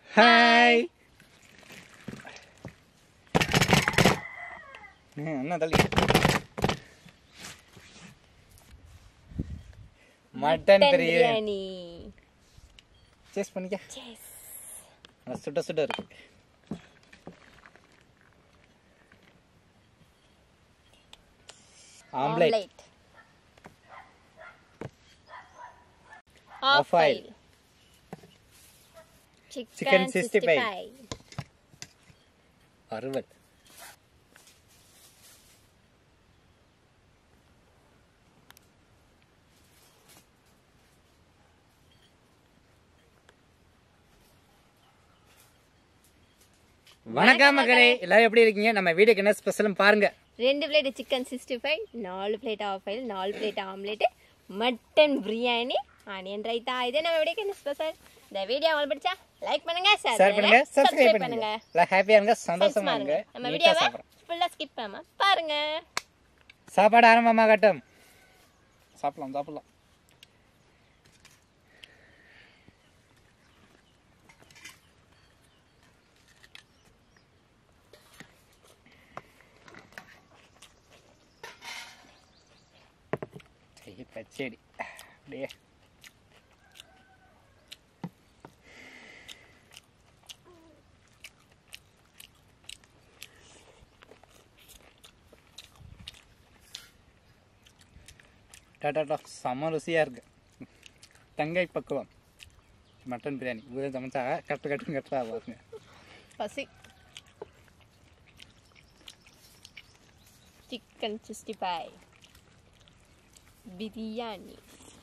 Hi என்ன தள்ளி mutton biryani biryani chase பண்ணிக்க நல்லா சுட சுட இருக்கு omelette omelette Off off oil. Oil Chicken chicken 65. Sixty five வறுவல் வணக்கம் மக்களே எல்லாரும் எப்படி இருக்கீங்க நம்ம வீட்டுக்கு என்ன ஸ்பெஷலும் பாருங்க ரெண்டு பிளேட் சிக்கன் சிக்ஸ்டி ஃபைவ் நாலு பிளேட் ஆஃப் ஆயில் நாலு plate omelette mutton biryani onion raita இது நம்ம வீடியோக்கு என்ன ஸ்பெஷல் இந்த வீடியோ உங்களுக்கு பிடிச்சா லைக் பண்ணுங்க ஷேர் பண்ணுங்க சப்ஸ்கிரைப் பண்ணுங்க எல்லாம் ஹாப்பியா இருங்க சந்தோஷமா இருங்க நம்ம நீட்டா வீடியோவை சாப்பிடுறோம் ஃபுல்லா ஸ்கிப் பண்ணாம பாருங்க சாப்பாடு ஆரம்பமாகட்டும் சாப்பிடலாம் சாப்பிடலாம் சரி பச்சடி அப்படியே டாடாடா செம ருசியாக இருக்கு தங்கை பக்குவம் மட்டன் பிரியாணி இவரே சமைச்சா கட்டு கட்டு கட்டுறா பாருங்க பசி சிக்கன் சிக்ஸ்டி ஃபைவ் பிரியாணி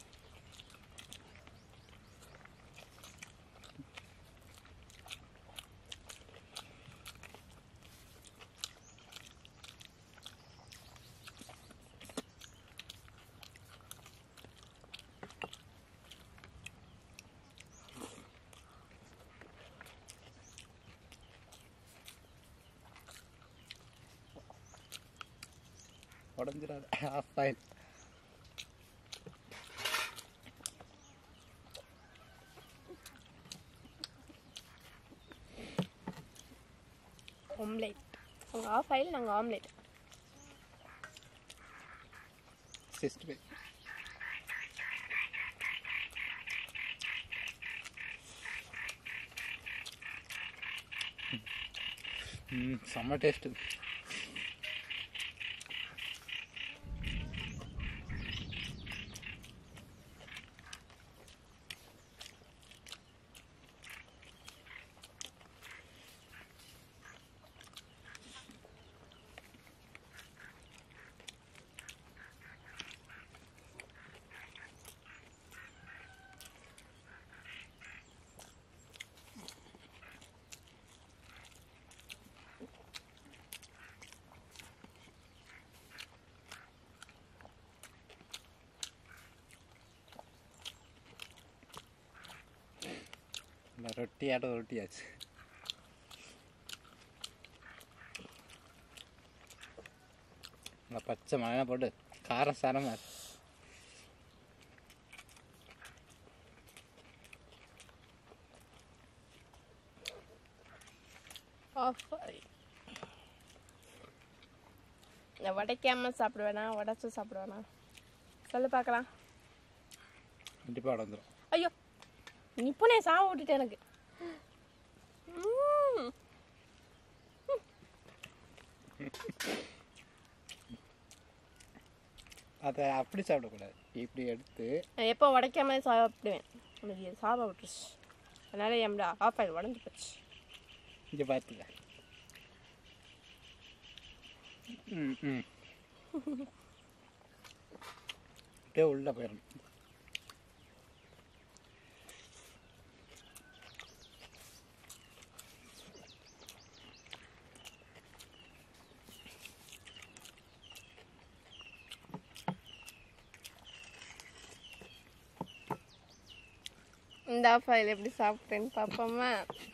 உடஞ்சிடாது ஆஃப் ஆயில் ஆம்லேட் அவங்க ஆஃப் ஆயில் நாங்கள் ஆம்லேட் சிக்ஸ்டி ஃபைவ் ம் செம்ம டேஸ்ட்டு இல்லை ரொட்டி ஆட்ட ரொட்டியாச்சு நல்லா பச்சை மிளகா போட்டு காரம் சாரமாக இருக்கு ஆஃப் ஆயில் நான் உடைக்காம சாப்பிடுவேனா உடச்சு சாப்பிடுவேனா சொல்லு பார்க்கலாம் கண்டிப்பாக உடஞ்சிரும் ஐயோ இப்போ நான் சாவ விட்டுட்டேன் எனக்கு ம். அதை அப்படி சாப்பிடக்கூடாது இப்படி எடுத்து நான் எப்போ உடைக்காம சாப்பிடுவேன் எனக்கு இது சாப விட்டுருச்சு அதனால என் ஆஃப் ஆயில் உடஞ்சி போச்சு இங்கே பார்த்துக்க ம் ம் அப்படியே உள்ள போயிடணும் இந்த ஆஃப் ஆயில் எப்படி சாப்பிட்டேன்னு பார்ப்போமா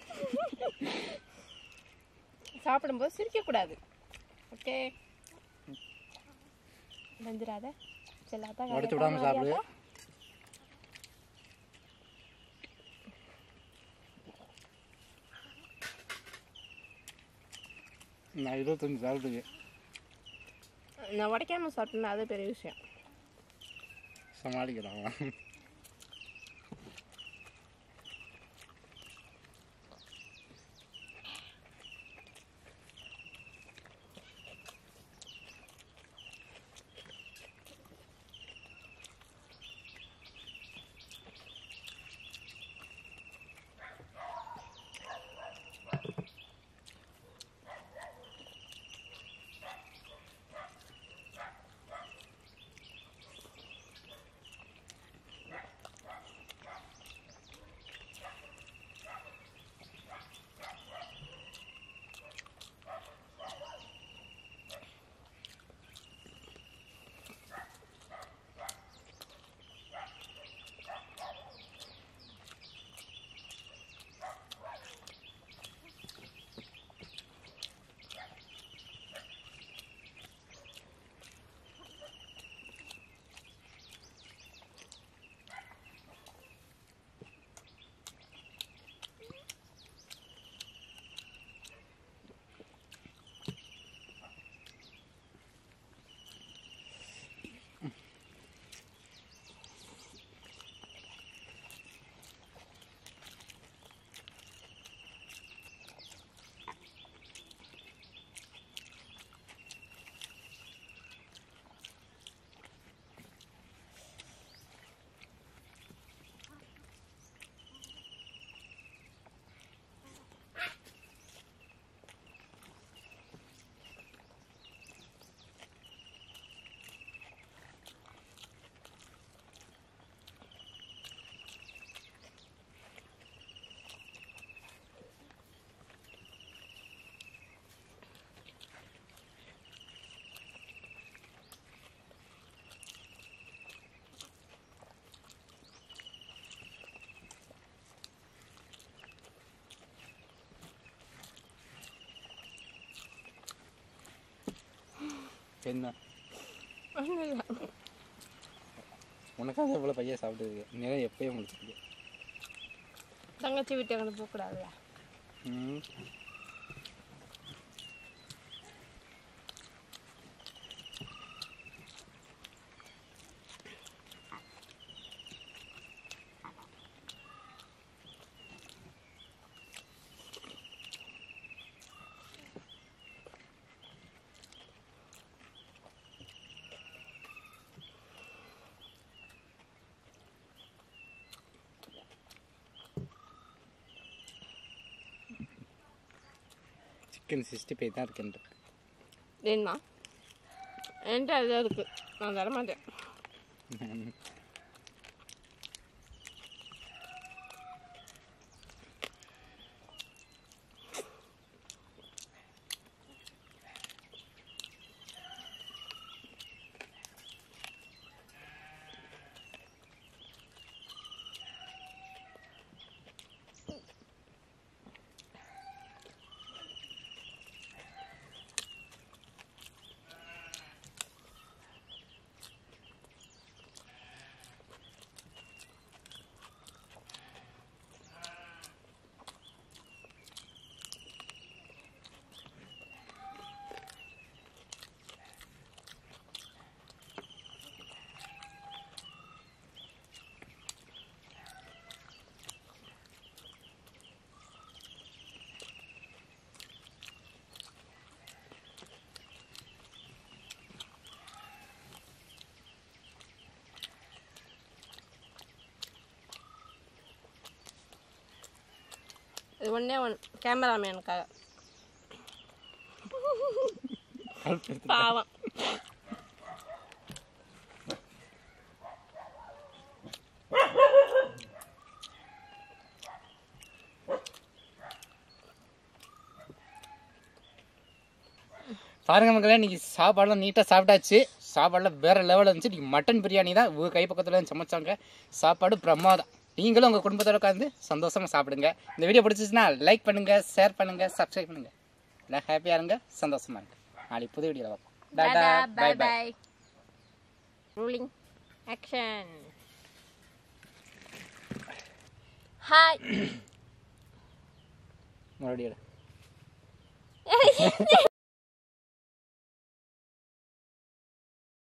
சாப்பிடும்போது சிரிக்கக்கூடாது ஓகே வந்துடாத செல்லாதா உடச்சு விடாம சாப்பிடு நான் இருபத்தஞ்சி சாப்பிட்டுக்கு நான் உடைக்காம சாப்பிட்டேன்னா அது பெரிய விஷயம் சமாளிக்கிறான் என்ன ஒண்ணும் இல்ல. உனக்காக எவ்வளோ பையன் சாப்பிட்டுருக்கு நேரம் எப்பயும் முடிச்சிருக்கு தங்கச்சி வீட்டை வந்து போகக்கூடாதுயா ம் சிக்கன் சிக்ஸ்டி ஃபைவ் தான் இருக்குன்ட்டு வேணுமா என்கிட்ட அதுதான் இருக்கு நான் தர மாட்டேன் இது ஒன்றே ஒன் கேமராமேனுக்காக பாவம் பாருங்க மக்களே இன்னைக்கு சாப்பாடுலாம் நீட்டாக சாப்பிட்டாச்சு சாப்பாடுலாம் வேற லெவலில் இருந்துச்சு இன்னைக்கு மட்டன் பிரியாணி தான் உங்க கை பக்கத்தில் சமைச்சாங்க சாப்பாடு பிரமாதம் நீங்களும் உங்கள் குடும்பத்தோட உட்காந்து சந்தோஷமா சாப்பிடுங்க இந்த வீடியோ பிடிச்சிச்சுன்னா லைக் பண்ணுங்க ஷேர் பண்ணுங்க சப்ஸ்கிரைப் பண்ணுங்க எல்லாம் ஹாப்பியாக இருங்க சந்தோஷமா இருங்க நாளைக்கு புது வீடியோவில் பார்ப்போம் டாடா bye bye bye rolling action hi மறுபடியும் எடு.